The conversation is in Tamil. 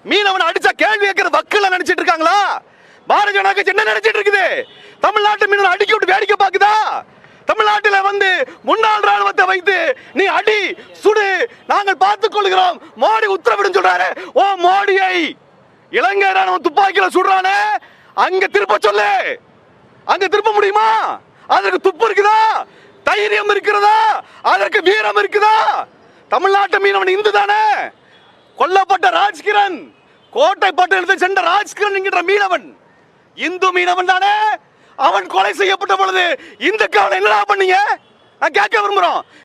மீனவன் அடிச்சா கேள்வி கேட்கிற வக்கல நினைச்சிட்டு இருக்காங்களா பாரதிய ஜனதா கட்சி என்ன நினைச்சிட்டு இருக்குது தமிழ்நாட்டு மீனவன் அடிக்க விட்டு வேடிக்கை பாக்குதா தமிழ்நாட்டில வந்து முன்னாள் ராணுவத்தை வைத்து நீ அடி சுடு நாங்கள் பார்த்துக் கொள்கிறோம் மோடி உத்தரவிடும் சொல்றாரு ஓ மோடியை இலங்கை ராணுவம் துப்பாக்கியில சுடுறானே அங்க திருப்ப சொல்லு அங்க திருப்ப முடியுமா அதற்கு துப்பு இருக்குதா தைரியம் இருக்கிறதா அதற்கு வீரம் இருக்குதா தமிழ்நாட்டு மீனவன் இந்து தானே கொல்லப்பட்ட ராஜ்கிரண் கோட்டை பட்டணத்தில் சென்ற ராஜ்கிரண் என்கிற மீனவன் இந்து மீனவன் தானே அவன் கொலை செய்யப்பட்ட பொழுது இந்துக்கு அவனை என்னடா பண்ணீங்க நான் கேட்க விரும்புறோம்